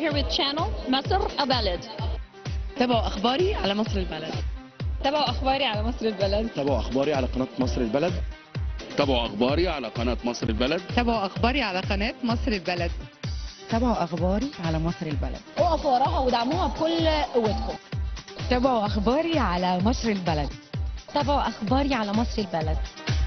here with channel مصر البلد تابعوا اخباري على مصر البلد تابعوا اخباري على مصر البلد تابعوا اخباري على قناه مصر البلد تابعوا اخباري على قناه مصر البلد تابعوا اخباري على قناه مصر البلد تابعوا اخباري على مصر البلد وقفوا وراها ودعموها بكل قوتكم تابعوا اخباري على مصر البلد تابعوا اخباري على مصر البلد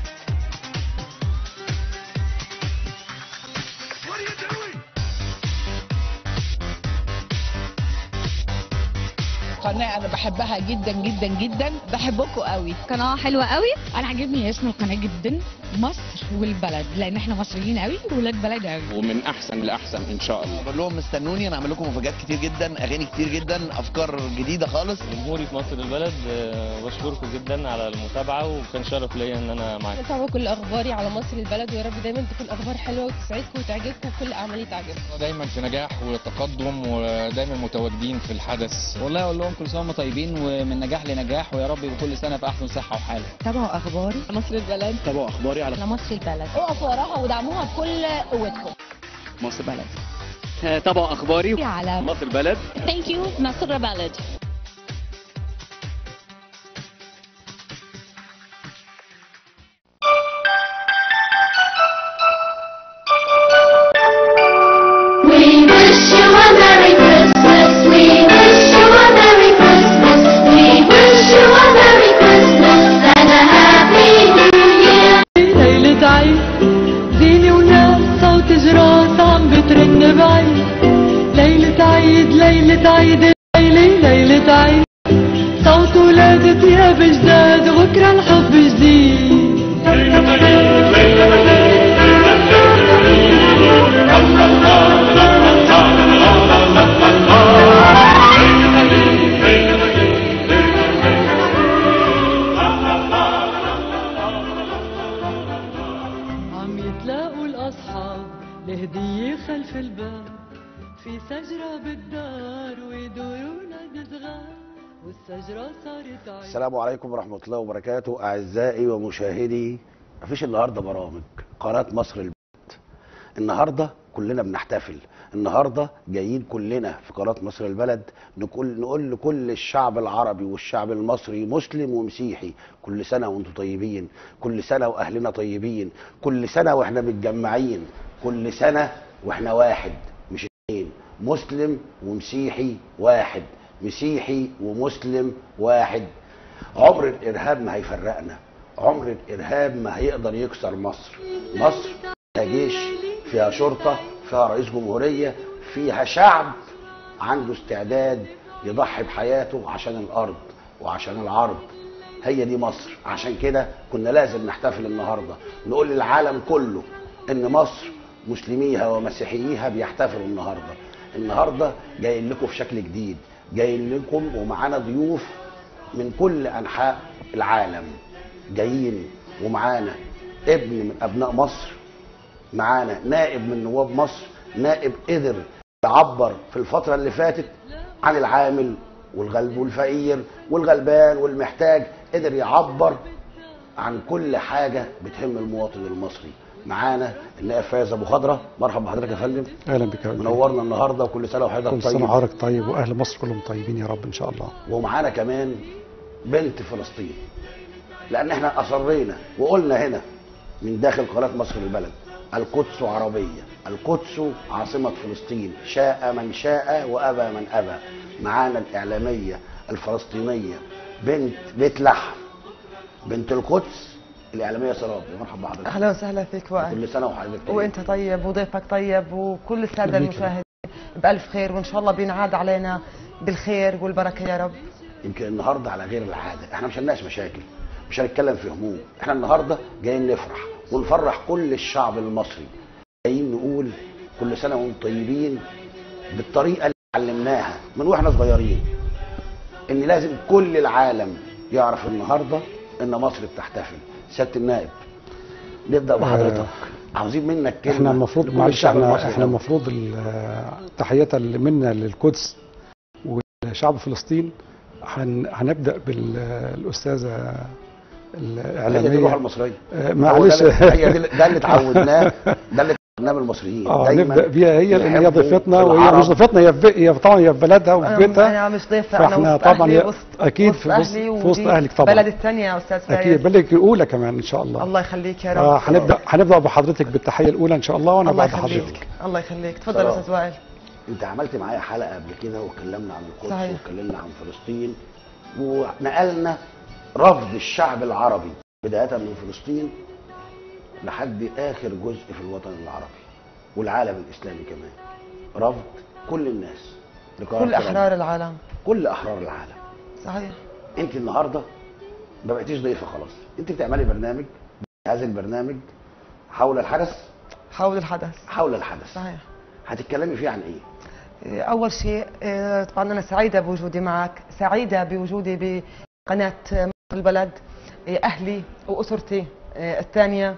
قناه انا بحبها جدا جدا جدا بحبكم قوي قناه حلوه قوي انا عاجبني اسم القناه جدا مصر والبلد لان احنا مصريين قوي وولاد بلد قوي ومن احسن لاحسن ان شاء الله بقول لهم استنوني انا هعمل لكم مفاجآت كتير جدا اغاني كتير جدا افكار جديده خالص جمهوري في مصر البلد آه، بشكركم جدا على المتابعه وكان شرف ليا ان انا معاكم تابعوا كل اخباري على مصر البلد ويا رب دايما تكون اخبار حلوه وتسعدكم وتعجبكم وكل اعمالي تعجبكم دايما في نجاح وتقدم ودايما متواجدين في الحدث والله اقول لهم كل سنه وهم طيبين ومن نجاح لنجاح ويا رب كل سنه في احسن صحه وحال تابعوا اخباري مصر البلد تابعوا اخباري على على مصر البلد وقفوا وراها ودعموها بكل قوتكم مصر البلد تابعوا اخباري على مصر البلد ثانك يو مصر البلد We wish you a Merry Christmas. We wish you a Merry Christmas. We wish you a Merry Christmas and a Happy New Year. ليلة عيد زينة وناس صوت جراس عم بترن بعيد ليلة عيد ليلة عيد ليلة ليلة عيد صوت ولاد ثياب جداد وبكرة الحب جديد عم يتلاقوا الأصحاب لهدية خلف الباب في شجرة بالدار ويدوروا ولاد صغار والشجرة صارت عيد السلام عليكم ورحمة الله وبركاته أعزائي ومشاهدي مفيش النهاردة برامج قناة مصر البلد النهاردة كلنا بنحتفل النهاردة جايين كلنا في قناة مصر البلد نقول, نقول لكل الشعب العربي والشعب المصري مسلم ومسيحي كل سنة وانتم طيبين كل سنة وأهلنا طيبين كل سنة وإحنا متجمعين كل سنة وإحنا واحد مش اتنين مسلم ومسيحي واحد مسيحي ومسلم واحد عمر الارهاب ما هيفرقنا عمر الارهاب ما هيقدر يكسر مصر مصر فيها جيش فيها شرطه فيها رئيس جمهوريه فيها شعب عنده استعداد يضحي بحياته عشان الارض وعشان العرض هي دي مصر عشان كده كنا لازم نحتفل النهارده نقول للعالم كله ان مصر مسلميها ومسيحييها بيحتفلوا النهارده النهارده جايين لكم في شكل جديد جايين لكم ومعانا ضيوف من كل انحاء العالم جايين ومعانا ابن من ابناء مصر معانا نائب من نواب مصر نائب قدر يعبر في الفتره اللي فاتت عن العامل والغلب والفقير والغلبان والمحتاج قدر يعبر عن كل حاجه بتهم المواطن المصري معانا النائب فايز ابو خضره مرحبا بحضرتك يا فندم اهلا بك يا فندم. منورنا النهارده وكل سنه كل وحضرتك سنه طيب وحضرتك طيب واهل مصر كلهم طيبين يا رب ان شاء الله ومعانا كمان بنت فلسطين لان احنا اصرينا وقلنا هنا من داخل قناه مصر البلد القدس عربيه القدس عاصمه فلسطين شاء من شاء وابى من ابى معانا الاعلاميه الفلسطينيه بنت بيت لحم بنت القدس الاعلاميه سراب مرحبا بحضرتك أهلا وسهلا فيك وائل كل سنه وحضرتك طيب. وأنت طيب وضيفك طيب وكل السادة يخليك. المشاهدين بألف خير وإن شاء الله بينعاد علينا بالخير والبركة يا رب يمكن النهارده على غير العاده احنا مش هنناقش مشاكل مش هنتكلم في هموم احنا النهارده جايين نفرح ونفرح كل الشعب المصري جايين نقول كل سنه وانتم طيبين بالطريقه اللي علمناها من واحنا صغيرين ان لازم كل العالم يعرف النهارده ان مصر بتحتفل سياده النائب نبدا بحضرتك عاوزين منك كلمه احنا المفروض لكل معلش الشعب احنا المصري احنا ده. المفروض ال- تحية منا للقدس وشعب فلسطين هن- هنبدا بالاستاذه هي دي الروح الاعلاميه المصريه آه، هو معلش ده اللي- هي دي اللي- ده اللي اتعودناه ده اللي برنامج المصريين اه دايما نبدا بيها هي لان هي يحبوا ضيفتنا وهي العرب. مش ضيفتنا هي في بي- هي طبعا هي في بلدها وفي أنا- بيتها انا مش ضيفه انا فاحنا وسط طبعا أهلي يا- وسط اكيد وسط في وسط, أهلي في وسط ودي اهلك طبعا بلد الثانيه يا استاذ فايز اكيد بلدك الاولى كمان ان شاء الله الله يخليك يا رب آه هنبدا هنبدا بحضرتك بالتحيه الاولى ان شاء الله وانا الله بعد حضرتك يخليك الله يخليك تفضل يا سلام. استاذ وائل انت عملت معايا حلقه قبل كده واتكلمنا عن القدس صحيح. واتكلمنا عن فلسطين ونقلنا رفض الشعب العربي بدايه من فلسطين لحد اخر جزء في الوطن العربي والعالم الاسلامي كمان رفض كل الناس لقرار كل ترامب. احرار العالم كل احرار العالم صحيح انت النهارده ما بقيتيش ضيفه خلاص انت بتعملي برنامج هذا البرنامج حول الحدث حول الحدث حول الحدث صحيح هتتكلمي فيه عن ايه أول شيء آه، طبعا أنا سعيدة بوجودي معك سعيدة بوجودي بقناة مصر البلد آه، أهلي وأسرتي آه، الثانية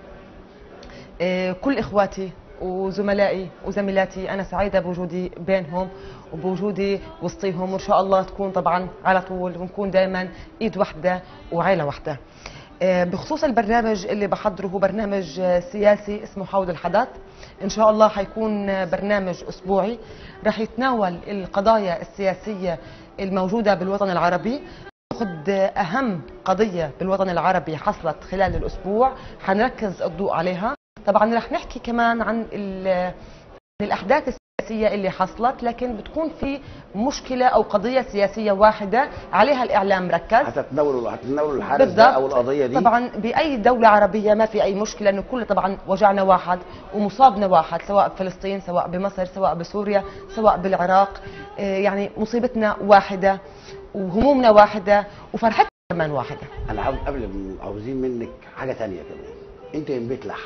آه، كل إخواتي وزملائي وزميلاتي أنا سعيدة بوجودي بينهم وبوجودي وسطيهم وإن شاء الله تكون طبعا على طول ونكون دائما إيد واحدة وعيلة واحدة آه، بخصوص البرنامج اللي بحضره هو برنامج آه، سياسي اسمه حول الحدث ان شاء الله حيكون آه، برنامج اسبوعي رح يتناول القضايا السياسيه الموجوده بالوطن العربي ناخذ اهم قضيه بالوطن العربي حصلت خلال الاسبوع حنركز الضوء عليها طبعا رح نحكي كمان عن ال- الاحداث السياسيه اللي حصلت لكن بتكون في مشكله او قضيه سياسيه واحده عليها الاعلام مركز هتتناولوا هتتناولوا الحدث ده بالضبط. او القضيه دي طبعا باي دوله عربيه ما في اي مشكله انه كل طبعا وجعنا واحد ومصابنا واحد سواء بفلسطين سواء بمصر سواء بسوريا سواء بالعراق آه، يعني مصيبتنا واحده وهمومنا واحده وفرحتنا كمان واحده انا عاوز قبل ما- عاوزين منك حاجه تانية كمان انت من بيت لحم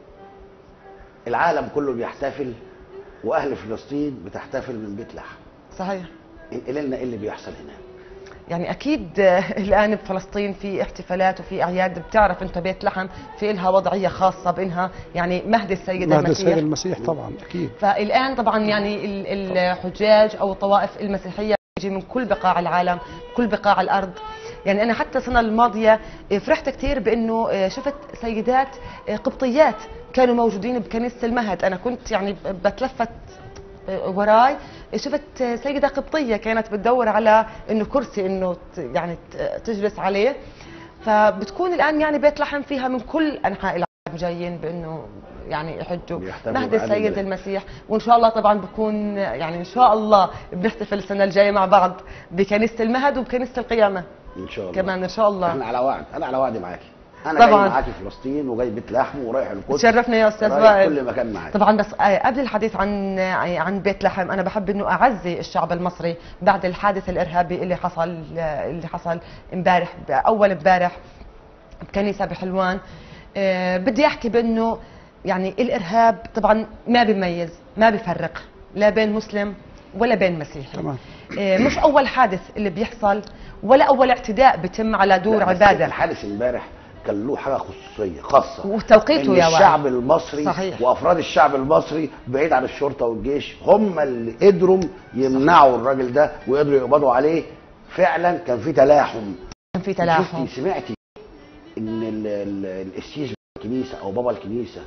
العالم كله بيحتفل واهل فلسطين بتحتفل من بيت لحم صحيح انقل لنا ايه اللي بيحصل هناك يعني اكيد آه، الان بفلسطين في احتفالات وفي اعياد بتعرف انت بيت لحم في لها وضعيه خاصه بانها يعني مهد السيد مهد السيد المسيح المسيح طبعا اكيد فالان طبعا يعني ال- الحجاج او الطوائف المسيحيه تيجي من كل بقاع العالم كل بقاع الارض يعني انا حتى السنه الماضيه فرحت كثير بانه شفت سيدات قبطيات كانوا موجودين بكنيسه المهد انا كنت يعني بتلفت وراي شفت سيده قبطيه كانت بتدور على انه كرسي انه ت- يعني ت- تجلس عليه فبتكون الان يعني بيت لحم فيها من كل انحاء العالم جايين بانه يعني يحجوا بيحتفلوا مهد بأهل السيد البلد. المسيح وان شاء الله طبعا بكون يعني ان شاء الله بنحتفل السنه الجايه مع بعض بكنيسه المهد وبكنيسه القيامه ان شاء الله كمان ان شاء الله احنا على وعد انا على وعد معاكي انا طبعاً. جاي معاكي فلسطين وجاي بيت لحم ورايح القدس تشرفنا يا استاذ رايح وائل كل مكان معاكي طبعا بس آه، قبل الحديث عن عن بيت لحم انا بحب انه اعزي الشعب المصري بعد الحادث الارهابي اللي حصل اللي حصل امبارح اول امبارح بكنيسه بحلوان آه، بدي احكي بانه يعني الارهاب طبعا ما بيميز ما بيفرق لا بين مسلم ولا بين مسيحي تمام آه، مش اول حادث اللي بيحصل ولا اول اعتداء بيتم على دور لا، بس عباده الحادث امبارح كان له حاجه خصوصيه خاصه وتوقيته إن يا وائل. الشعب المصري صحيح. وافراد الشعب المصري بعيد عن الشرطه والجيش هم اللي قدروا يمنعوا الراجل ده وقدروا يقبضوا عليه فعلا كان في تلاحم كان في تلاحم شفتي سمعتي ان ال- ال- القسيس الكنيسه او بابا الكنيسه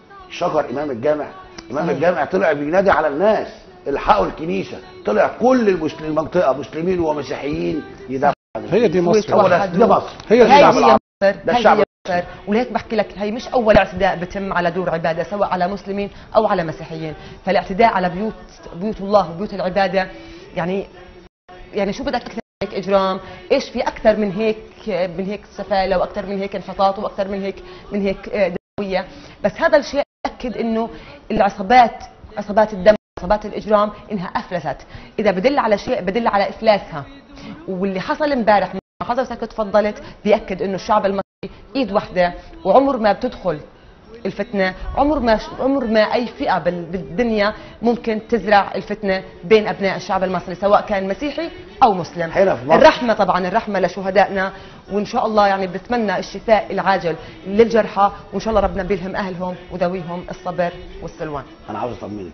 شكر امام الجامع امام صحيح. الجامع طلع بينادي على الناس الحقوا الكنيسه طلع كل المسلم المنطقه مسلمين ومسيحيين يدافعوا عن هي دي مصر هو ده ده مصر هي دي هاي الشعب هي العربي. مصر ده هاي الشعب هي مصر ولهيك بحكي لك هي مش اول اعتداء بتم على دور عباده سواء على مسلمين او على مسيحيين فالاعتداء على بيوت بيوت الله وبيوت العباده يعني يعني شو بدك اكثر من هيك اجرام ايش في اكثر من هيك من هيك سفاله واكثر من هيك انحطاط واكثر من هيك من هيك آه، دمويه بس هذا الشيء ياكد انه العصابات عصابات الدم عصابات الاجرام انها افلست اذا بدل على شيء بدل على افلاسها واللي حصل امبارح ما حضرتك تفضلت بياكد انه الشعب المصري ايد واحده وعمر ما بتدخل الفتنه عمر ما عمر ما اي فئه بال- بالدنيا ممكن تزرع الفتنه بين ابناء الشعب المصري سواء كان مسيحي او مسلم هنا في مصر. الرحمه طبعا الرحمه لشهدائنا وان شاء الله يعني بتمنى الشفاء العاجل للجرحى وان شاء الله ربنا بيلهم اهلهم وذويهم الصبر والسلوان انا عاوز اطمنك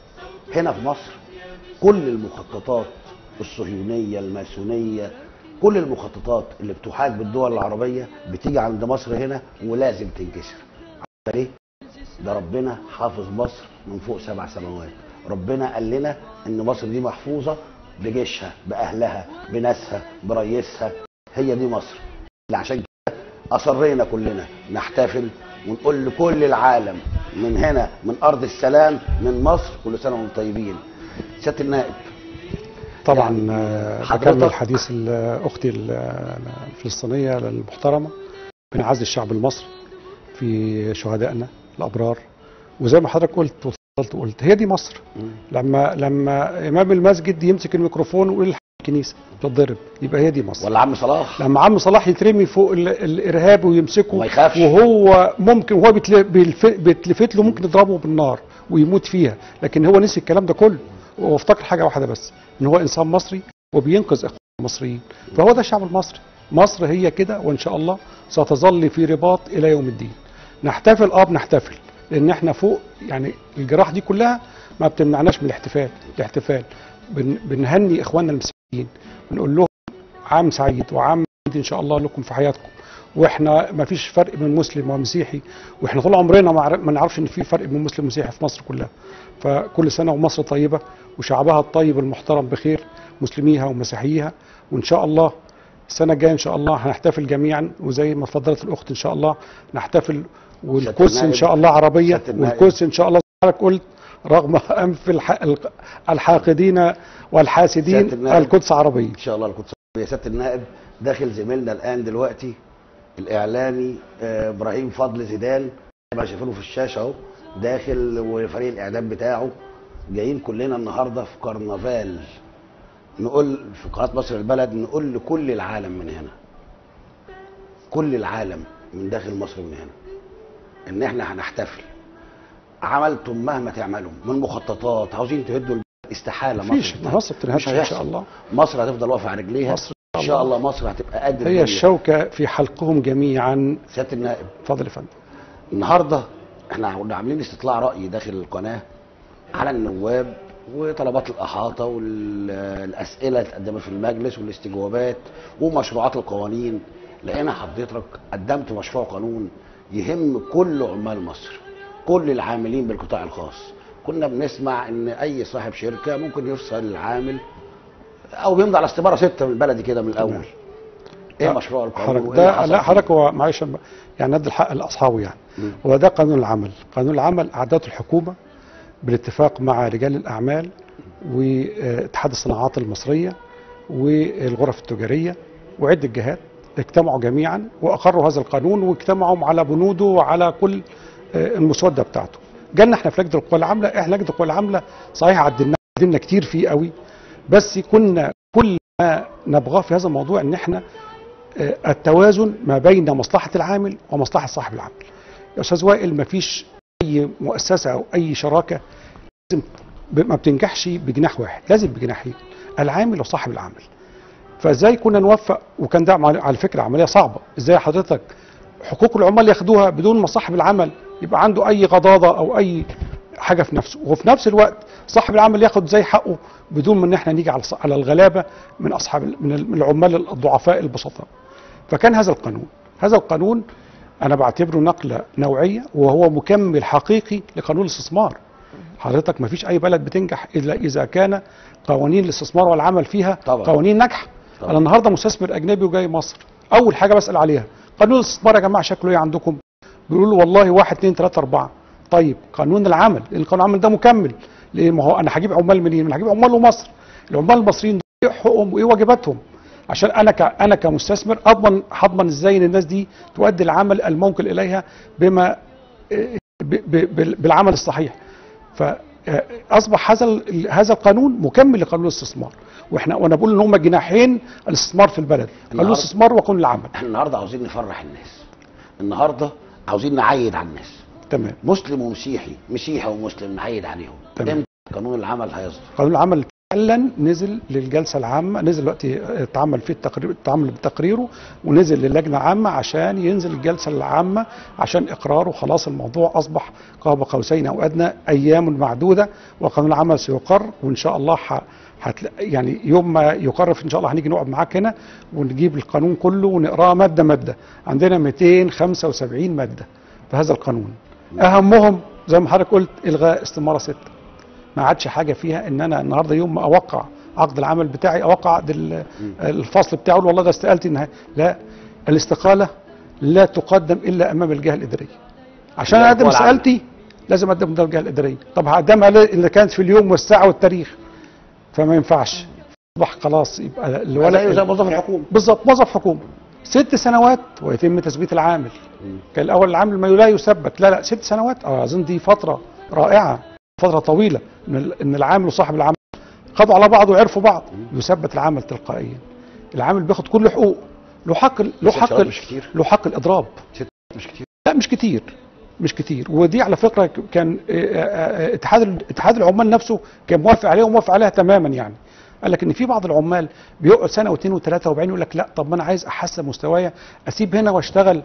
هنا في مصر كل المخططات الصهيونيه الماسونيه كل المخططات اللي بتحاج بالدول العربيه بتيجي عند مصر هنا ولازم تنكسر عارفة ليه ده ربنا حافظ مصر من فوق سبع سماوات ربنا قال لنا ان مصر دي محفوظه بجيشها باهلها بناسها برئيسها هي دي مصر اللي عشان كده اصرينا كلنا نحتفل ونقول لكل العالم من هنا من ارض السلام من مصر كل سنه وانتم طيبين سياده النائب طبعا آه، حضرتك- بكمل حديث ال- اختي ال- الفلسطينيه المحترمه بنعزي الشعب المصري في شهدائنا الابرار وزي ما حضرتك قلت وفضلت وقلت هي دي مصر لما لما امام المسجد يمسك الميكروفون ويقول الحق الكنيسه تتضرب يبقى هي دي مصر ولا عم صلاح لما عم صلاح يترمي فوق ال- الارهاب ويمسكه وما يخافش. وهو ممكن وهو بيتل- بيلف- بيتلفت له ممكن يضربه بالنار ويموت فيها لكن هو نسي الكلام ده كله وافتكر حاجه واحده بس ان هو انسان مصري وبينقذ اخوانه المصريين فهو ده الشعب المصري مصر هي كده وان شاء الله ستظل في رباط الى يوم الدين نحتفل اه بنحتفل لان احنا فوق يعني الجراح دي كلها ما بتمنعناش من الاحتفال الاحتفال بن بنهني اخواننا المسيحيين بنقول لهم عام سعيد وعام سعيد ان شاء الله لكم في حياتكم واحنا ما فيش فرق بين مسلم ومسيحي واحنا طول عمرنا ما عر- ما نعرفش ان في فرق بين مسلم ومسيحي في مصر كلها فكل سنه ومصر طيبه وشعبها الطيب المحترم بخير مسلميها ومسيحييها وان شاء الله السنه الجايه ان شاء الله هنحتفل جميعا وزي ما اتفضلت الاخت ان شاء الله نحتفل والكوس ان النائب- شاء الله عربيه سيادة النائب. والكوس ان شاء الله زي ما حضرتك قلت رغم انف الح- الحاقدين والحاسدين سيادة النائب. القدس عربيه ان شاء الله القدس يا سياده النائب داخل زميلنا الان دلوقتي الاعلامي آه، ابراهيم فضل زيدان زي ما شايفينه في الشاشه اهو داخل وفريق الاعدام بتاعه جايين كلنا النهارده في كرنفال نقول في قناه مصر البلد نقول لكل العالم من هنا كل العالم من داخل مصر من هنا ان احنا هنحتفل عملتم مهما تعملوا من مخططات عاوزين تهدوا البلد استحاله مفيش مصر مصر بتنهدش مش ان هيحصل. شاء الله مصر هتفضل واقفه على رجليها مصر ان شاء الله مصر هتبقى قد هي الدنيا. الشوكه في حلقهم جميعا سياده النائب اتفضل يا فندم النهارده احنا كنا عاملين استطلاع راي داخل القناه على النواب وطلبات الاحاطه والاسئله اللي اتقدمت في المجلس والاستجوابات ومشروعات القوانين لقينا حضرتك قدمت مشروع قانون يهم كل عمال مصر كل العاملين بالقطاع الخاص كنا بنسمع ان اي صاحب شركه ممكن يفصل العامل او بيمضي على استماره سته من البلدي كده من الاول ايه لا، مشروع القانون حضرتك وإيه اللي ده حصل لا فيه؟ حضرتك هو معلش أنا- يعني ندي الحق لاصحابه يعني هو ده قانون العمل قانون العمل اعدته الحكومه بالاتفاق مع رجال الاعمال واتحاد الصناعات المصريه والغرف التجاريه وعده جهات اجتمعوا جميعا واقروا هذا القانون واجتمعوا على بنوده وعلى كل آه، المسوده بتاعته جالنا احنا في لجنه القوى العامله احنا لجنه القوى العامله صحيح عدلنا عدلنا كتير فيه قوي بس كنا كل ما نبغاه في هذا الموضوع ان احنا آه، التوازن ما بين مصلحه العامل ومصلحه صاحب العمل. يا استاذ وائل ما فيش اي مؤسسه او اي شراكه لازم ب- ما بتنجحش بجناح واحد، لازم بجناحين العامل وصاحب العمل. فازاي كنا نوفق وكان ده على على فكره عمليه صعبه، ازاي حضرتك حقوق العمال ياخدوها بدون ما صاحب العمل يبقى عنده اي غضاضه او اي حاجه في نفسه وفي نفس الوقت صاحب العمل ياخد زي حقه بدون ما ان احنا نيجي على على الغلابه من اصحاب ال- من ال- من العمال الضعفاء البسطاء فكان هذا القانون هذا القانون انا بعتبره نقله نوعيه وهو مكمل حقيقي لقانون الاستثمار حضرتك ما فيش اي بلد بتنجح الا اذا كان قوانين الاستثمار والعمل فيها طبعا. قوانين ناجحه طبعا. انا النهارده مستثمر اجنبي وجاي مصر اول حاجه بسال عليها قانون الاستثمار يا جماعه شكله ايه عندكم بيقولوا والله واحد اثنين ثلاثة أربعة طيب قانون العمل لأن قانون العمل ده مكمل ليه ما هو أنا هجيب عمال منين؟ أنا هجيب عمال ومصر العمال المصريين دول إيه حقوقهم وإيه واجباتهم؟ عشان أنا ك... أنا كمستثمر أضمن هضمن إزاي إن الناس دي تؤدي العمل الموكل إليها بما ب... ب... بال- بالعمل الصحيح فأصبح هذا ال- هذا القانون مكمل لقانون الاستثمار واحنا وانا بقول ان هم جناحين الاستثمار في البلد قانون النهاردة- الاستثمار وقانون العمل احنا النهارده عاوزين نفرح الناس النهارده عاوزين نعيد على الناس تمام مسلم ومسيحي مسيحي ومسلم نعيد عليهم تمام. امتى قانون العمل هيصدر قانون العمل فعلا نزل للجلسه العامه نزل دلوقتي اتعمل فيه التقرير اتعمل بتقريره ونزل للجنه عامه عشان ينزل الجلسه العامه عشان اقراره خلاص الموضوع اصبح قاب قوسين او ادنى ايام معدوده وقانون العمل سيقر وان شاء الله ح... هتلا... يعني يوم ما يقرر ان شاء الله هنيجي نقعد معاك هنا ونجيب القانون كله ونقراه ماده ماده عندنا 275 ماده في هذا القانون اهمهم زي ما حضرتك قلت الغاء استماره سته ما عادش حاجه فيها ان انا النهارده يوم ما اوقع عقد العمل بتاعي اوقع عقد ال- الفصل بتاعه أقول والله ده استقالتي النهائي لا الاستقاله لا تقدم الا امام الجهه الاداريه عشان لا، اقدم هو العمل. استقالتي لازم اقدم قدام الجهه الاداريه طب هقدمها ليه؟ اللي كانت في اليوم والساعه والتاريخ فما ينفعش اصبح خلاص يبقى الولد زيه زي موظف الحكومه بالظبط موظف حكومه ست سنوات ويتم تثبيت العامل كان الاول العامل ما لا يثبت لا لا ست سنوات اه اظن دي فتره رائعه فتره طويله ان ال- ان العامل وصاحب العمل خدوا على بعض وعرفوا بعض يثبت العمل تلقائيا العامل بياخد كل حقوقه له حق له ست حق سنوات مش كتير. له حق الاضراب مش كتير لا مش كتير مش كتير ودي على فكره كان آه، آه، آه، اتحاد اتحاد العمال نفسه كان موافق عليها وموافق عليها تماما يعني قال لك ان في بعض العمال بيقعد سنه واثنين وثلاثه وبعدين يقول لك لا طب ما انا عايز احسن مستوايا اسيب هنا واشتغل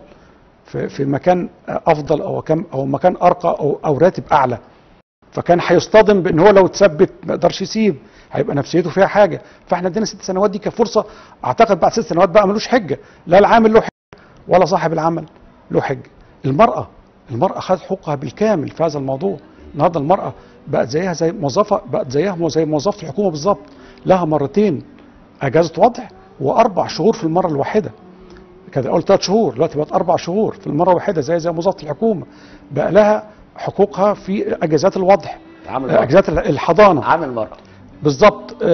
في في مكان افضل او كم او مكان ارقى او او راتب اعلى فكان هيصطدم بان هو لو اتثبت ما يقدرش يسيب هيبقى نفسيته فيها حاجه فاحنا ادينا ست سنوات دي كفرصه اعتقد بعد ست سنوات بقى ملوش حجه لا العامل له حجه ولا صاحب العمل له حجه المراه المراه خدت حقوقها بالكامل في هذا الموضوع النهارده المراه بقت زيها زي موظفه بقت زيها زي موظفه الحكومه بالظبط لها مرتين اجازه وضع واربع شهور في المره الواحده كانت اول ثلاث شهور دلوقتي بقت اربع شهور في المره الواحده زي زي موظفه الحكومه بقى لها حقوقها في اجازات الوضع عامل آه، مرأة. اجازات الحضانه عامل مرأة بالظبط آه، آه،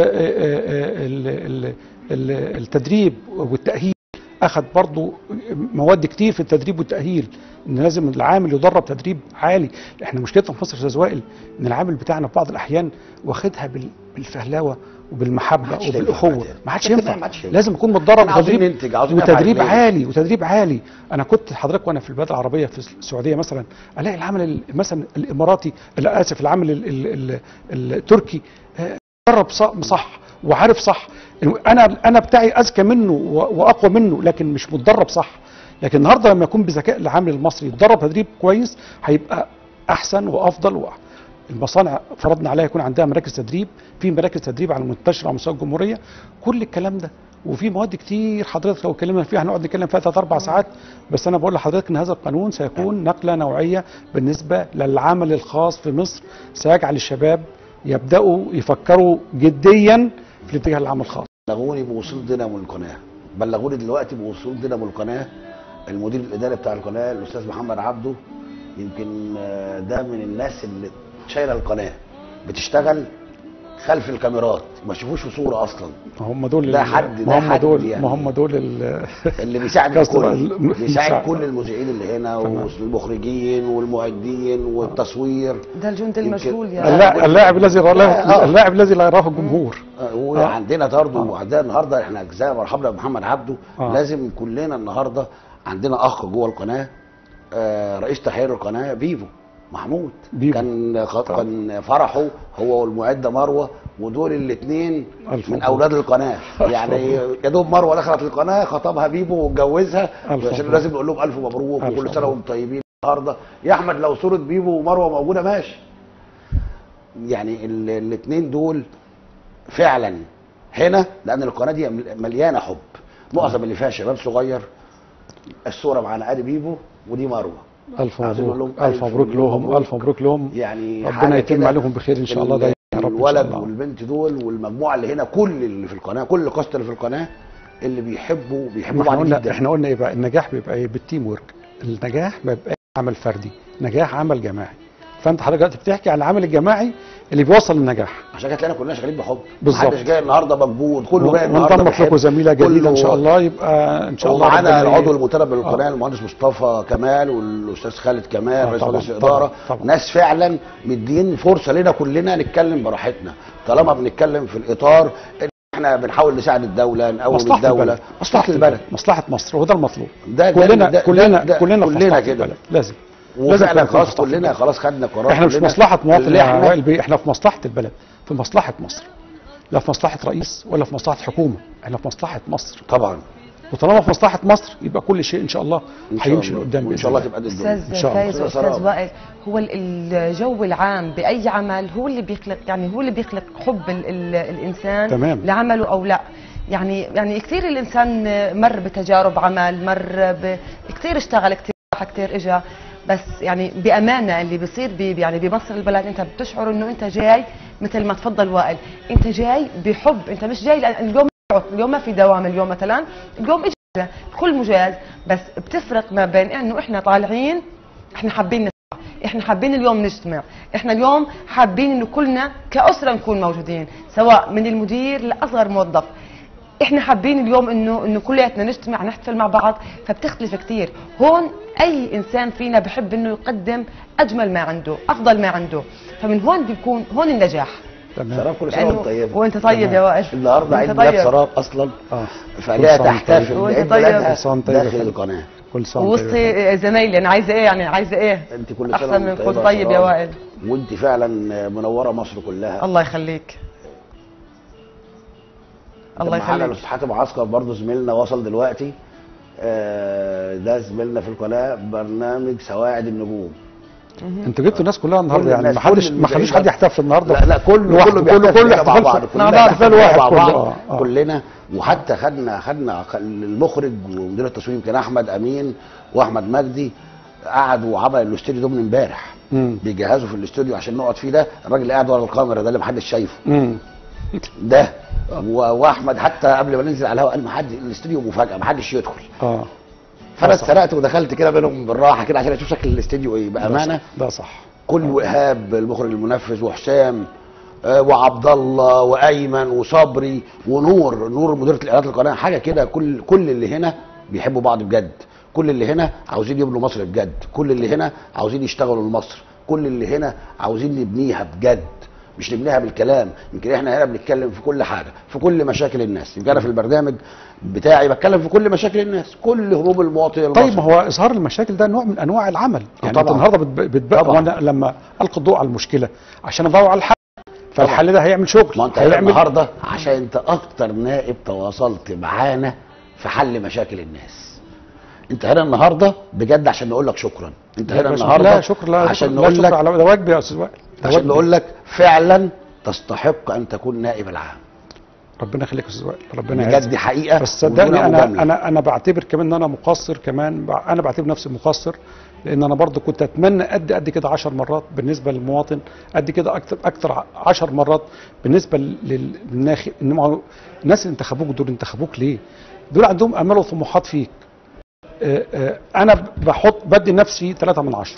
آه، ال- ال- ال- التدريب والتأهيل أخذ برضو مواد كتير في التدريب والتأهيل إن لازم العامل يدرب تدريب عالي إحنا مشكلتنا في مصر يا أستاذ وائل إن العامل بتاعنا في بعض الأحيان واخدها بال- بالفهلاوة وبالمحبة عادش وبالأخوة ينفع ما عادش كده ينفع ما عادش ينفع. لازم يكون متدرب إحنا عاوزين تدريب ننتج، عاوزين نفع وتدريب رجلين. عالي وتدريب عالي انا كنت حضرتك وانا في البلاد العربيه في السعوديه مثلا الاقي العمل ال- مثلا الاماراتي لا اسف العمل ال- ال- ال- التركي آه، درب صح, صح وعارف صح انا انا بتاعي اذكى منه و- واقوى منه لكن مش متدرب صح لكن النهارده لما يكون بذكاء العامل المصري يتدرب تدريب كويس هيبقى احسن وافضل وأحسن. المصانع فرضنا عليها يكون عندها مراكز تدريب في مراكز تدريب على منتشره على مستوى الجمهوريه كل الكلام ده وفي مواد كتير حضرتك لو اتكلمنا فيها هنقعد نتكلم فيها ثلاث اربع ساعات بس انا بقول لحضرتك ان هذا القانون سيكون نقله نوعيه بالنسبه للعمل الخاص في مصر سيجعل الشباب يبداوا يفكروا جديا في الاتجاه للعمل الخاص بلغوني بوصول دينامو القناه بلغوني دلوقتي بوصول دينامو القناه المدير الاداري بتاع القناه الاستاذ محمد عبده يمكن آه، ده من الناس اللي شايله القناه بتشتغل خلف الكاميرات ما يشوفوش في صوره اصلا ما هم دول ده ال- حد- ما ده هم حد دول يعني. ما هم دول ال- اللي بيساعد كسر الكل الم- بيساعد مساعد. كل المذيعين اللي هنا تمام. والمخرجين والمعدين والتصوير ده الجندي يمكن- المجهول يا اللاعب اللاعب الذي آه. لا اللاعب الذي لا يراه الجمهور آه، وعندنا برضه وعندنا النهارده احنا زي ما مرحبا بمحمد عبده آه. لازم كلنا النهارده عندنا اخ جوه القناه آه، رئيس تحرير القناه بيفو محمود بيفو. كان خ- كان فرحه هو والمعده مروه ودول الاثنين ألف من مبروك. اولاد القناه يعني يا دوب مروه دخلت القناه خطبها بيبو واتجوزها ألف عشان مبروك. لازم نقول لهم الف مبروك ألف وكل سنه مبروك. وانتم طيبين النهارده يا احمد لو صوره بيبو ومروه موجوده ماشي يعني الاثنين دول فعلا هنا لان القناه دي مليانه حب معظم اللي فيها شباب صغير الصوره معانا ادي بيبو ودي مروه الف عايزين نقول مبروك لهم الف مبروك لهم الف مبروك لهم يعني ربنا حاجة يتم كده عليهم بخير ان شاء الله ده يا رب إن شاء الولد الله. والبنت دول والمجموعه اللي هنا كل اللي في القناه كل كاست اللي في القناه اللي بيحبوا ما بيحبوا احنا بعض قلنا جدا احنا قلنا ايه بقى النجاح بيبقى ايه بالتيم ورك النجاح ما بيبقاش عمل فردي نجاح عمل جماعي فانت حضرتك دلوقتي بتحكي عن العمل الجماعي اللي بيوصل للنجاح عشان كده تلاقينا كلنا شغالين بحب بالظبط. محدش جاي النهارده مجبور كله جاي النهارده ونضمت بيحب. لكم زميله جديده ان شاء كله- الله يبقى ان شاء الله ومعانا ربنا العضو ي- المتابع للقناه المهندس مصطفى كمال والاستاذ خالد كمال آه، رئيس طبعاً، مجلس طبعاً، الاداره طبعاً. ناس فعلا مدين فرصه لنا كلنا نتكلم براحتنا طالما بنتكلم في الاطار ان احنا بنحاول نساعد الدوله نقوم مصلحه الدوله البلد مصلحه البلد مصلحه مصر وده المطلوب ده- ده- كلنا ده- كلنا ده- كلنا في كلنا مصلحة كده. البلد. لازم لازم وفعلا نكون في خلاص مصلحة كلنا البلد. خلاص خدنا قرار احنا مش في كلنا مصلحه مواطن اللي يا احنا وائل بيه احنا في مصلحه البلد في مصلحه مصر لا في مصلحه رئيس ولا في مصلحه حكومه احنا في مصلحه مصر طبعا وطالما في مصلحه مصر يبقى كل شيء ان شاء الله إن شاء هيمشي الله. لقدام وان شاء الله تبقى دي الدنيا استاذ إن شاء الله. فايز أستاذ واستاذ سلام. وائل هو ال- الجو العام باي عمل هو اللي بيخلق يعني هو اللي بيخلق حب ال ال الانسان تمام. لعمله او لا يعني يعني كثير الانسان مر بتجارب عمل مر ب... كثير اشتغل كثير راح كثير اجى بس يعني بامانه اللي بيصير بي يعني بمصر البلد انت بتشعر انه انت جاي مثل ما تفضل وائل انت جاي بحب انت مش جاي لأن اليوم اليوم ما في دوام اليوم مثلا اليوم اجازه كل مجاز بس بتفرق ما بين انه احنا طالعين احنا حابين نسمع احنا حابين اليوم نجتمع احنا اليوم حابين انه كلنا كاسره نكون موجودين سواء من المدير لاصغر موظف احنا حابين اليوم انه انه كلياتنا نجتمع نحتفل مع بعض فبتختلف كثير هون اي انسان فينا بحب انه يقدم اجمل ما عنده افضل ما عنده فمن هون بيكون هون النجاح سراب كل سنه لأنه- وانت طيب وانت طيب يا وائل النهارده عيد وانت ميلاد طيب. سراب اصلا اه فعليها كل سنة وانت تحتفل طيب. وانت بعيد طيب. ميلادها كل سنة وانت طيب يا داخل فندم. القناه كل سنه وانت طيب. وسطي زمايلي انا عايزه ايه يعني عايزه ايه انت كل سنه احسن من وانت كل طيبة طيب يا سراب. وائل وانت فعلا منوره مصر كلها الله يخليك الله معانا يخليك الاستاذ حاتم عسكر برضه زميلنا وصل دلوقتي آه، ده زميلنا في القناه برنامج سواعد النجوم انتوا جبتوا الناس كلها النهارده كل يعني الناس، ما حدش كل ما خلوش حد المذيعين. يحتفل النهارده لا لا كله لوحده، كله كله بيحتفل كله كده مع يحتفل بعض في- كلنا مع بعض احتفال بنحتفل واحد مع كله بعض اه اه كلنا وحتى خدنا خدنا المخرج ومدير التصوير كان احمد امين واحمد مجدي قعدوا وعمل الاستوديو ده من امبارح مم. بيجهزوا في الاستوديو عشان نقعد فيه ده الراجل اللي قاعد ورا الكاميرا ده اللي محدش شايفه مم. ده و- واحمد حتى قبل ما ننزل على الهواء قال ما حد الاستوديو مفاجاه ما حدش يدخل اه فانا ده صح. اتسرقت ودخلت كده بينهم بالراحه كده عشان اشوف شكل الاستوديو ايه بامانه ده صح كل وايهاب المخرج المنفذ وحسام آه، وعبد الله وايمن وصبري ونور نور مديره الاعلانات القناه حاجه كده كل كل اللي هنا بيحبوا بعض بجد كل اللي هنا عاوزين يبنوا مصر بجد كل اللي هنا عاوزين يشتغلوا لمصر كل اللي هنا عاوزين نبنيها بجد مش نبنيها بالكلام يمكن احنا هنا بنتكلم في كل حاجه في كل مشاكل الناس يمكن انا في البرنامج بتاعي بتكلم في كل مشاكل الناس كل هموم المواطن المصري طيب ما هو اظهار المشاكل ده نوع من انواع العمل يعني انت طبعاً. النهارده بتب- بتبقى طبعاً. وانا لما القي الضوء على المشكله عشان ادور على الحل فالحل ده هيعمل شغل ما انت هنا هيعمل النهارده عشان انت اكتر نائب تواصلت معانا في حل مشاكل الناس انت هنا النهارده بجد عشان نقول لك شكرا انت هنا لا، النهارده لا شكر لا عشان شكر- لا نقول شكر لك على ده واجبي يا استاذ وائل ده عشان واجبي. نقول لك فعلا تستحق ان تكون نائب العام ربنا يخليك يا استاذ وائل ربنا بجد يعزك. دي حقيقه بس بدون صدقني انا مجاملة. انا انا بعتبر كمان ان انا مقصر كمان بع- انا بعتبر نفسي مقصر لان انا برضو كنت اتمنى قد قد كده 10 مرات بالنسبه للمواطن قد كده اكتر اكتر 10 مرات بالنسبه لل- للناخب ان هو الناس اللي انتخبوك دول انتخبوك ليه؟ دول عندهم امال وطموحات فيك آه، آه، انا بحط بدي نفسي 3 من 10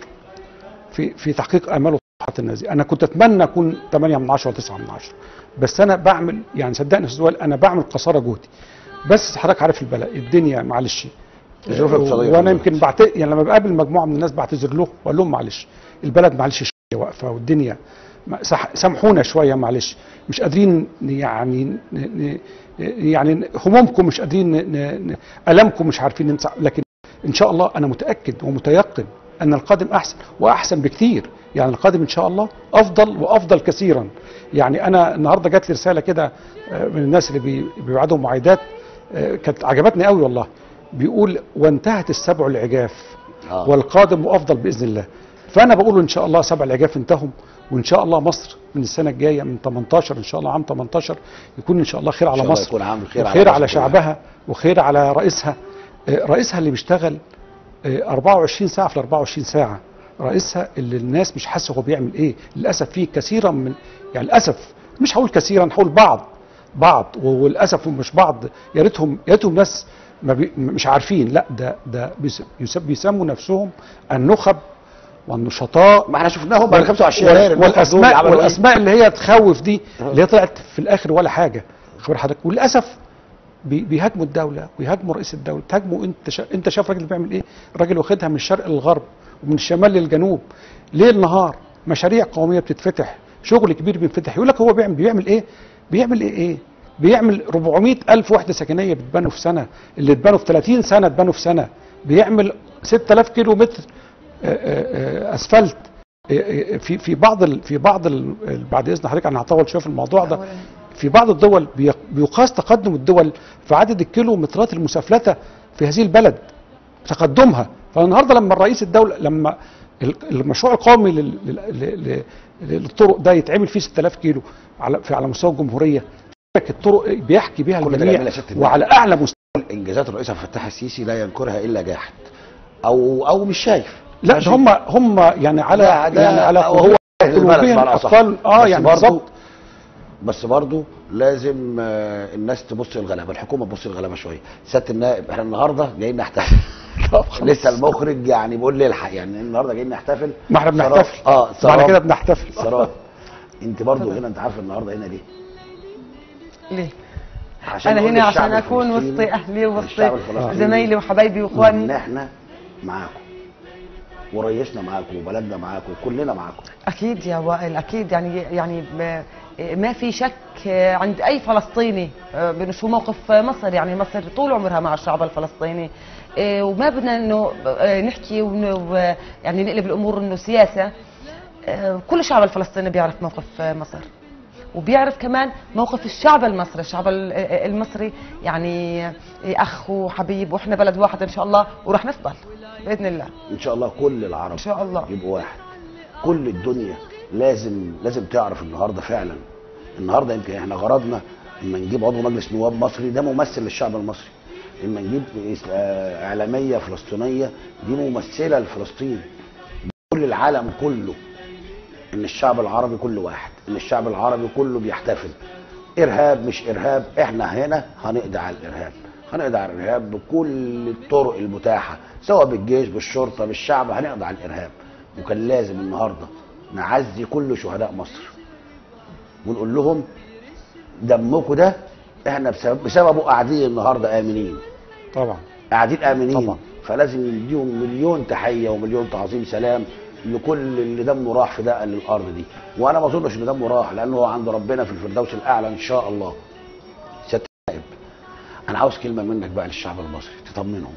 في في تحقيق امال وطموحات الناس دي انا كنت اتمنى اكون 8 من 10 و9 من 10 بس انا بعمل يعني صدقني يا استاذ وائل انا بعمل قصارى جهدي بس حضرتك عارف البلاء الدنيا معلش الظروف الاقتصادية وانا في يمكن بعت يعني لما بقابل مجموعه من الناس بعتذر لهم واقول لهم معلش البلد معلش شويه واقفه والدنيا ما- سح- سامحونا شويه معلش مش قادرين ن- يعني ن- ن- يعني همومكم مش قادرين ن- ن- ن- المكم مش عارفين ننسى لكن ان شاء الله انا متاكد ومتيقن ان القادم احسن واحسن بكثير يعني القادم ان شاء الله افضل وافضل كثيرا يعني انا النهارده جات لي رساله كده آه، من الناس اللي بي- بيبعتوا معايدات آه، كانت عجبتني قوي والله بيقول وانتهت السبع العجاف آه. والقادم وافضل باذن الله فانا بقول ان شاء الله سبع العجاف انتهوا وان شاء الله مصر من السنه الجايه من 18 ان شاء الله عام 18 يكون ان شاء الله خير إن على شاء الله مصر يكون عام خير على وخير مصر على كلها. شعبها وخير على رئيسها آه، رئيسها اللي بيشتغل آه، 24 ساعه في ال 24 ساعه رئيسها اللي الناس مش حاسه هو بيعمل ايه للاسف فيه كثيرا من يعني للاسف مش هقول كثيرا هقول بعض بعض وللاسف مش بعض يا ريتهم يا ريتهم ناس ما بي مش عارفين لا ده ده بيس- بيس- بيسموا نفسهم النخب والنشطاء ما احنا شفناهم بعد وال- 25 يناير النخب دول والاسماء عملوا إيه؟ والاسماء اللي هي تخوف دي اللي هي طلعت في الاخر ولا حاجه خبر حضرتك وللاسف بي- بيهاجموا الدوله ويهاجموا رئيس الدوله تهاجموا انت شا... انت شايف الراجل بيعمل ايه الراجل واخدها من الشرق للغرب ومن الشمال للجنوب ليل نهار مشاريع قوميه بتتفتح شغل كبير بينفتح يقول لك هو بيعمل بيعمل ايه بيعمل ايه ايه بيعمل 400 الف وحده سكنيه بتبنوا في سنه اللي اتبنوا في 30 سنه اتبنوا في سنه بيعمل 6000 كيلو متر آه، آه، آه، اسفلت آه، آه، في في بعض ال- في بعض ال- بعد اذن حضرتك انا هطول شويه في الموضوع ده في بعض الدول بي- بيقاس تقدم الدول في عدد الكيلومترات المسافلته في هذه البلد تقدمها فالنهارده لما الرئيس الدوله لما ال- المشروع القومي لل- لل- لل- للطرق ده يتعمل فيه 6000 كيلو على في على مستوى الجمهوريه لك الطرق بيحكي بيها كل ده الجميع بيعملها ست وعلى اعلى مستوى انجازات الرئيس عبد الفتاح السيسي لا ينكرها الا جاحد او او مش شايف لا ماشي. ده هم هم يعني على لا، ده يعني على وهو قلوب- أهل البلد قلوبهم بمعنى أصح. اطفال اه بس يعني برضو- بالظبط بس برضو لازم آه، الناس تبص للغلابه الحكومه تبص للغلابه شويه سياده النائب احنا النهارده جايين نحتفل لسه المخرج يعني بيقول لي الحق يعني النهارده جايين نحتفل ما احنا سراب- بنحتفل اه ما احنا سراب- كده بنحتفل سراب انت برضو هنا انت عارف النهارده هنا ليه ليه؟ عشان انا نقول هنا للشعب عشان اكون الفلسطيني- وسط اهلي الشعب ووسط الفلسطيني زمايلي وحبايبي ان واخواني احنا معاكم وريشنا معاكم وبلدنا معاكم وكلنا معاكم اكيد يا وائل اكيد يعني يعني ما- ما في شك عند اي فلسطيني بانه شو موقف مصر يعني مصر طول عمرها مع الشعب الفلسطيني إيه، وما بدنا انه آه، نحكي وإنه، آه، يعني نقلب الامور انه سياسه آه، كل الشعب الفلسطيني بيعرف موقف آه، مصر وبيعرف كمان موقف الشعب المصري الشعب ال- آه، المصري يعني آه، اخ وحبيب واحنا بلد واحد ان شاء الله وراح نفضل باذن الله ان شاء الله كل العرب ان شاء الله يبقوا واحد كل الدنيا لازم لازم تعرف النهارده فعلا النهارده يمكن احنا غرضنا اما نجيب عضو مجلس نواب مصري ده ممثل للشعب المصري اما نجيب إس- آه، اعلاميه فلسطينيه دي ممثله لفلسطين كل العالم كله ان الشعب العربي كله واحد ان الشعب العربي كله بيحتفل ارهاب مش ارهاب احنا هنا هنقضي على الارهاب هنقضي على الارهاب بكل الطرق المتاحه سواء بالجيش بالشرطه بالشعب هنقضي على الارهاب وكان لازم النهارده نعزي كل شهداء مصر ونقول لهم دمكم ده احنا بسبب بسببه قاعدين النهارده امنين طبعا قاعدين امنين طبعا. فلازم نديهم مليون تحيه ومليون تعظيم سلام لكل اللي دمه راح فداء للارض دي وانا ما اظنش ان دمه راح لانه هو عند ربنا في الفردوس الاعلى ان شاء الله سياده النائب انا عاوز كلمه منك بقى للشعب المصري تطمنهم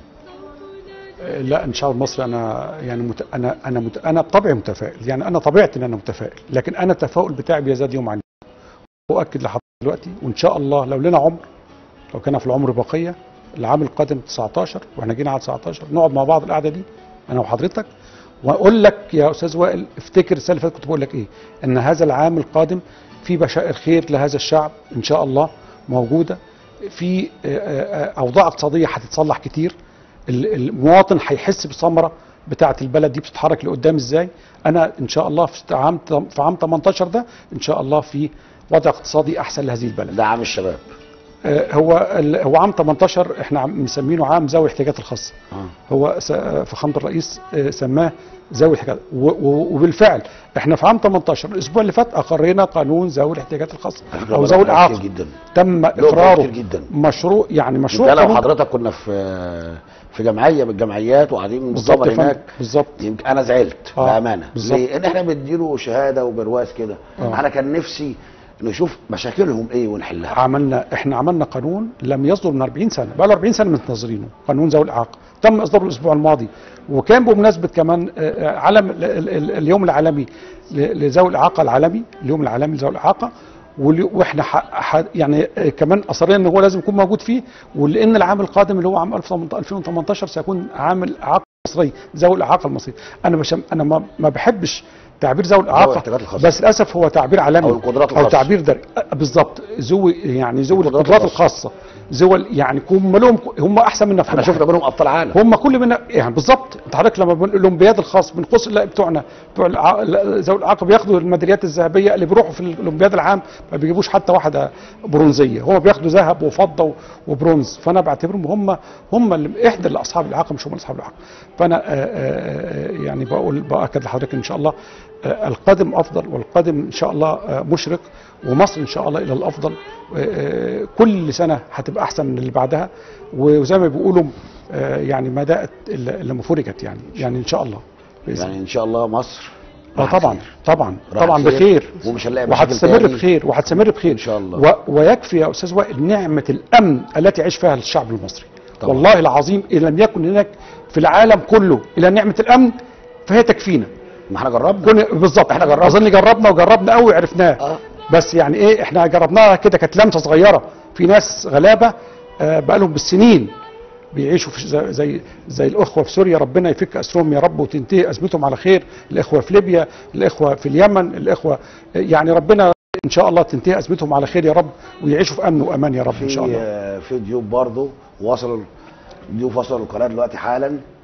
لا ان شاء الله مصر انا يعني مت... انا انا مت... انا بطبعي متفائل يعني انا طبيعتي ان انا متفائل لكن انا التفاؤل بتاعي بيزداد يوم عن يوم واكد لحضرتك دلوقتي وان شاء الله لو لنا عمر لو كان في العمر بقيه العام القادم 19 واحنا جينا على 19 نقعد مع بعض القعده دي انا وحضرتك واقول لك يا استاذ وائل افتكر السنه اللي فاتت كنت بقول لك ايه ان هذا العام القادم في بشائر خير لهذا الشعب ان شاء الله موجوده في آه، آه، آه، اوضاع اقتصاديه هتتصلح كتير ال- المواطن هيحس بالثمره بتاعه البلد دي بتتحرك لقدام ازاي انا ان شاء الله في عام في عام 18 ده ان شاء الله في وضع اقتصادي احسن لهذه البلد ده عام الشباب آه، هو ال- هو عام 18 احنا عم- مسمينه عام ذوي الاحتياجات الخاصه آه. هو س- فخامه الرئيس آه، سماه ذوي الاحتياجات و- و- وبالفعل احنا في عام 18 الاسبوع اللي فات اقرينا قانون ذوي الاحتياجات الخاصه على فكرة او بقى ذوي كتير الاعاقه جدا تم له أفراد اقراره كتير جدا. مشروع يعني مشروع يمكن انا قانون- وحضرتك كنا في في جمعيه من الجمعيات وقاعدين بالظبط مؤتمر يا فندم، هناك بالظبط يمكن انا زعلت آه، بامانه بالظبط. ليه؟ ان احنا بنديله شهاده وبرواز كده آه. انا كان نفسي نشوف مشاكلهم ايه ونحلها عملنا احنا عملنا قانون لم يصدر من 40 سنه بقى له 40 سنه منتظرينه قانون ذوي الاعاقه تم اصداره الاسبوع الماضي وكان بمناسبه كمان آه، آه، علم ال- ال- ال- اليوم العالمي ل- لذوي الاعاقه العالمي اليوم العالمي لذوي الاعاقه ول- واحنا ح... ح... يعني آه، كمان اصرينا ان هو لازم يكون موجود فيه ولان العام القادم اللي هو عام 2018 سيكون عام الاعاقه المصري ذوي الاعاقه المصري انا مش انا ما, ما بحبش تعبير ذوي الاعاقه الاحتياجات الخاصة. بس للاسف هو تعبير عالمي أو القدرات او الخاصة. تعبير دري أه، بالظبط ذوي يعني ذوي القدرات القدرات الخاصة. الخاصه ذوي يعني هم لهم هم احسن منا في احنا كل شفنا حاجة. منهم ابطال عالم هم كل منا يعني بالظبط انت حضرتك لما بنقول الاولمبياد الخاص بنقص لا بتوعنا بتوع الع- لا، ذوي الاعاقه بياخدوا الميداليات الذهبيه اللي بيروحوا في الاولمبياد العام ما بيجيبوش حتى واحده برونزيه هو بياخدوا ذهب وفضه و- وبرونز فانا بعتبرهم هم هم اللي احدى لاصحاب الاعاقه مش هم اصحاب الاعاقه فانا آه، آه، آه، يعني بقول باكد لحضرتك ان شاء الله آه، القادم افضل والقادم ان شاء الله آه، مشرق ومصر ان شاء الله الى الافضل آه، آه، كل سنه هتبقى احسن من اللي بعدها وزي ما بيقولوا آه، يعني ما داءت الا إلا ما فرجت يعني يعني ان شاء الله بإذن يعني ان شاء الله مصر اه راح طبعا خير. طبعا راح طبعا خير بخير ومش هنلاقي مشاكل وهتستمر تاني. بخير وهتستمر بخير ان شاء الله و... ويكفي يا استاذ وائل نعمه الامن التي يعيش فيها الشعب المصري طبعا. والله العظيم ان لم يكن هناك في العالم كله الا نعمه الامن فهي تكفينا ما احنا جربنا كنا بالظبط احنا جربنا. اظن جربنا وجربنا قوي وعرفناه اه بس يعني ايه احنا جربناها كده كانت لمسه صغيره في ناس غلابه آه بقالهم بالسنين بيعيشوا في زي, زي زي الاخوه في سوريا ربنا يفك اسرهم يا رب وتنتهي ازمتهم على خير الاخوه في ليبيا الاخوه في اليمن الاخوه يعني ربنا ان شاء الله تنتهي ازمتهم على خير يا رب ويعيشوا في امن وامان يا رب ان شاء في الله آه، في ضيوف برضه وصلوا ضيوف وصلوا القناه دلوقتي حالا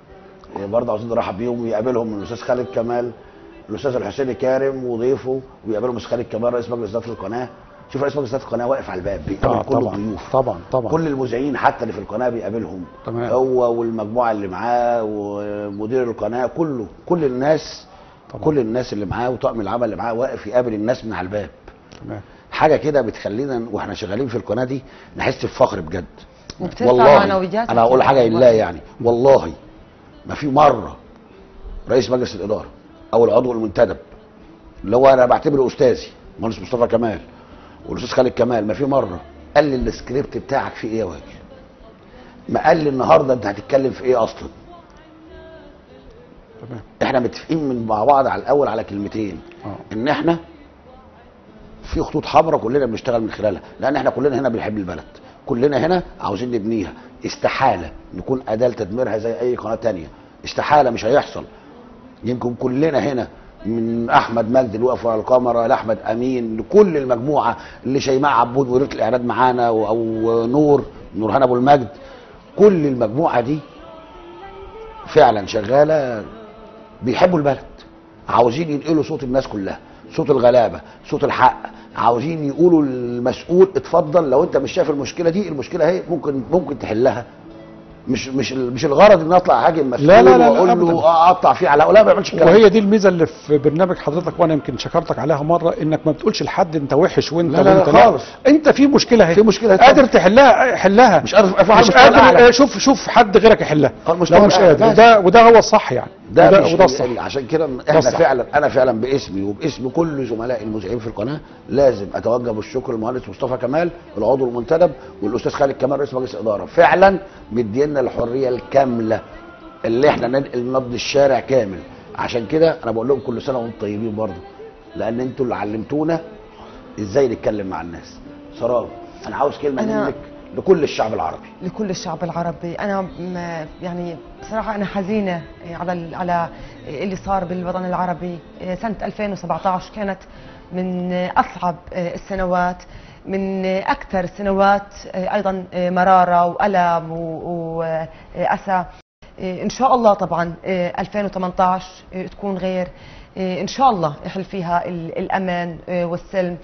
برضه عاوزين نرحب بيهم ويقابلهم الاستاذ خالد كمال الاستاذ الحسين كارم وضيفه ويقابلهم الاستاذ خالد كمال رئيس مجلس اداره القناه شوف رئيس مجلس اداره القناه واقف على الباب بيقابل آه، كل طبعا الضيوف طبعا طبعا كل المذيعين حتى اللي في القناه بيقابلهم تمام. هو والمجموعه اللي معاه ومدير القناه كله كل الناس طبعا. كل الناس اللي معاه وطاقم العمل اللي معاه واقف يقابل الناس من على الباب تمام حاجه كده بتخلينا واحنا شغالين في القناه دي نحس بفخر بجد وبترفع والله معنوياتك انا هقول يا حاجه والله. لله يعني والله ما في مره رئيس مجلس الاداره او العضو المنتدب اللي هو انا بعتبره استاذي مهندس مصطفى كمال والاستاذ خالد كمال ما في مره قال لي السكريبت بتاعك فيه ايه يا وائل ما قال لي النهارده انت هتتكلم في ايه اصلا تمام احنا متفقين من مع بعض على الاول على كلمتين اه ان احنا في خطوط حمراء كلنا بنشتغل من خلالها لان احنا كلنا هنا بنحب البلد كلنا هنا عاوزين نبنيها استحاله نكون اداه لتدميرها زي اي قناه تانية استحاله مش هيحصل يمكن كلنا هنا من احمد مجدي اللي واقف على الكاميرا لاحمد امين لكل المجموعه اللي شيماء عبود مديره الاعداد معانا و- او نور نورهان ابو المجد كل المجموعه دي فعلا شغاله بيحبوا البلد عاوزين ينقلوا صوت الناس كلها صوت الغلابه صوت الحق عاوزين يقولوا للمسؤول اتفضل لو انت مش شايف المشكله دي المشكله اهي ممكن ممكن تحلها مش مش مش الغرض ان اطلع هاجم مسؤول لا، لا، لا، واقول أبداً. له اقطع فيه على لا ما بعملش الكلام وهي دي الميزه اللي في برنامج حضرتك وانا يمكن شكرتك عليها مره انك ما بتقولش لحد انت وحش وانت لا، لا، لا، وانت خالص. انت في مشكله اهي في مشكله قادر تحلها حلها مش قادر افعل مش مشكلة قادر أعلى. آه، شوف شوف حد غيرك يحلها آه، المشكلة لو مش الأعلى. قادر بس. وده وده هو الصح يعني ده وده, مش وده الصح عشان كده احنا الصح. فعلا انا فعلا باسمي وباسم كل زملائي المذيعين في القناه لازم اتوجه بالشكر للمهندس مصطفى كمال العضو المنتدب والاستاذ خالد كمال رئيس مجلس الاداره فعلا مدينا الحريه الكامله اللي احنا ننقل نبض الشارع كامل عشان كده انا بقول لهم كل سنه وانتم طيبين برضه لان انتوا اللي علمتونا ازاي نتكلم مع الناس سراب انا عاوز كلمه أنا- منك لكل الشعب العربي لكل الشعب العربي انا م- يعني بصراحه انا حزينه على ال- على اللي صار بالوطن العربي سنه 2017 كانت من اصعب السنوات من اكثر السنوات ايضا مراره والم و- واسى ان شاء الله طبعا 2018 تكون غير ان شاء الله يحل فيها ال- الامان والسلم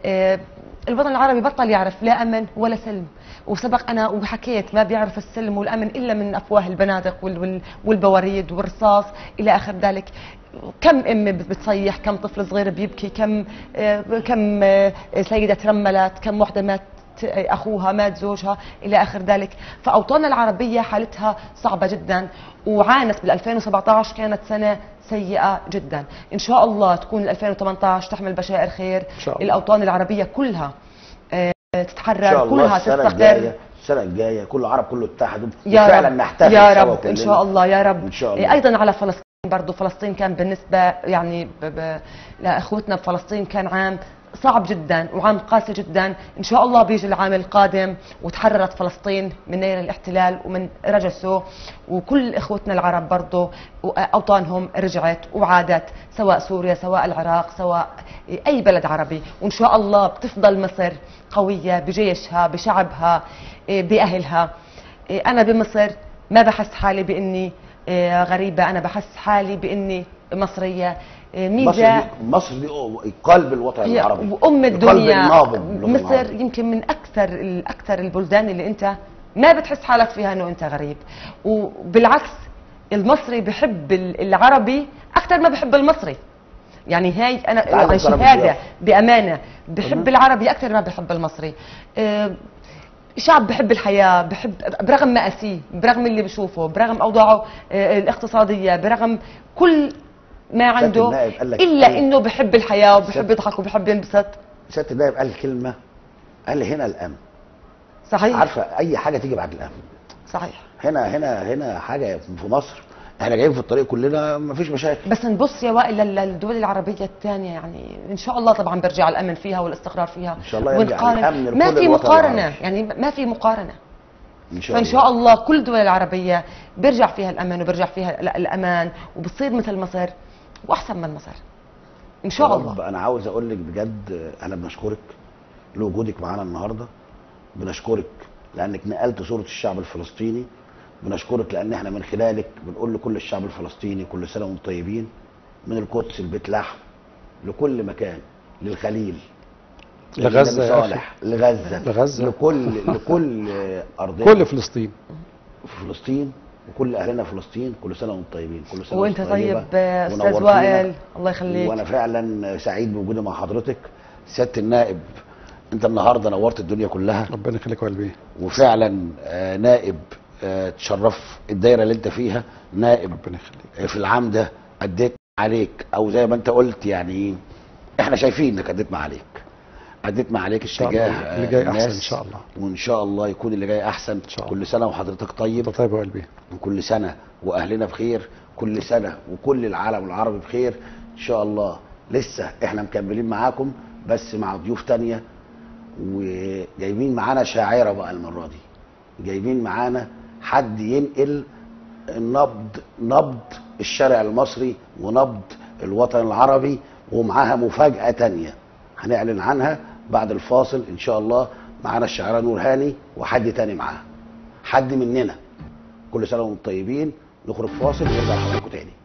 الوطن العربي بطل يعرف لا امن ولا سلم وسبق انا وحكيت ما بيعرف السلم والامن الا من افواه البنادق وال- وال- والبواريد والرصاص الى اخر ذلك كم ام بتصيح كم طفل صغير بيبكي كم آه، كم آه، سيده ترملت كم وحده مات اخوها مات زوجها الى اخر ذلك فاوطاننا العربيه حالتها صعبه جدا وعانت بال 2017 كانت سنه سيئه جدا ان شاء الله تكون ال 2018 تحمل بشائر خير إن شاء الله. الاوطان العربيه كلها آه، ان تتحرر شاء الله كلها السنه تستقر الجايه السنه الجايه كل العرب كله اتحدوا يا وفعلا رب نحتفل يا سوا رب ان كلنا. شاء الله يا رب ان شاء إيه، الله ايضا على فلسطين برضو فلسطين كان بالنسبه يعني ب... ب... لاخوتنا بفلسطين كان عام صعب جدا وعام قاسي جدا ان شاء الله بيجي العام القادم وتحررت فلسطين من نير الاحتلال ومن رجسه وكل اخوتنا العرب برضو اوطانهم رجعت وعادت سواء سوريا سواء العراق سواء اي بلد عربي وان شاء الله بتفضل مصر قويه بجيشها بشعبها إيه، باهلها إيه، انا بمصر ما بحس حالي باني إيه، غريبه انا بحس حالي باني مصريه إيه، مصر ميزه دي مصر دي قلب الوطن هي العربي وام قلب الدنيا النابض بالوطن مصر العربي. يمكن من اكثر اكثر البلدان اللي انت ما بتحس حالك فيها انه انت غريب وبالعكس المصري بحب ال- العربي اكثر ما بحب المصري يعني هاي انا تعال يعني نقارن شهاده بالضيافة. بامانه بحب تمام. العربي اكثر ما بحب المصري آه، شعب بحب الحياة بحب برغم مآسيه برغم اللي بشوفه برغم أوضاعه آه، الاقتصادية برغم كل ما عنده النائب قال لك إلا إيه؟ إنه بحب الحياة وبحب سيادة- يضحك وبحب ينبسط سياده النائب قال كلمه قال هنا الامن صحيح عارفه اي حاجه تيجي بعد الامن صحيح هنا هنا هنا حاجه في مصر احنا جايين في الطريق كلنا مفيش مشاكل بس نبص يا وائل لل- للدول العربية الثانية يعني إن شاء الله طبعا بيرجع الأمن فيها والاستقرار فيها إن شاء الله يرجع ونقارن. الأمن لكل ما في الوطن مقارنة العربي. يعني ما في مقارنة ان شاء فان الله شاء الله كل الدول العربيه بيرجع فيها الامن وبيرجع فيها ال- الامان وبتصير مثل مصر واحسن من مصر ان شاء يا الله رب انا عاوز اقول لك بجد انا بنشكرك لوجودك معانا النهارده بنشكرك لانك نقلت صوره الشعب الفلسطيني بنشكرك لان احنا من خلالك بنقول لكل الشعب الفلسطيني كل سنه وانتم طيبين من القدس لبيت لحم لكل مكان للخليل لغزة لنبي يا أخي. صالح لغزه لغزة. لكل لكل ارضنا كل فلسطين في فلسطين وكل اهلنا في فلسطين كل سنه وانتم طيبين كل سنه وانت وانتم طيب طيبة. آه، استاذ ونورتينا. وائل الله يخليك وانا فعلا سعيد بوجودي مع حضرتك سياده النائب انت النهارده نورت الدنيا كلها ربنا يخليك يا قلبي وفعلا آه، نائب آه، تشرف الدايره اللي انت فيها نائب ربنا يخليك آه، في العام ده اديت عليك او زي ما انت قلت يعني احنا شايفين انك اديت ما عليك اديت ما عليك شاء اتجاه الله. آه، اللي جاي أحسن الناس. إن شاء الله. وان شاء الله يكون اللي جاي احسن شاء الله. كل سنه وحضرتك طيب انت طيب يا قلبي وكل سنة وأهلنا بخير كل سنة وكل العالم العربي بخير إن شاء الله لسه إحنا مكملين معاكم بس مع ضيوف تانية وجايبين معانا شاعرة بقى المرة دي جايبين معانا حد ينقل النبض نبض الشارع المصري ونبض الوطن العربي ومعاها مفاجأة تانية هنعلن عنها بعد الفاصل إن شاء الله معانا الشاعرة نور هاني وحد تاني معاها حد مننا كل سنه وانتم طيبين نخرج فاصل ونرجع لحضراتكم تاني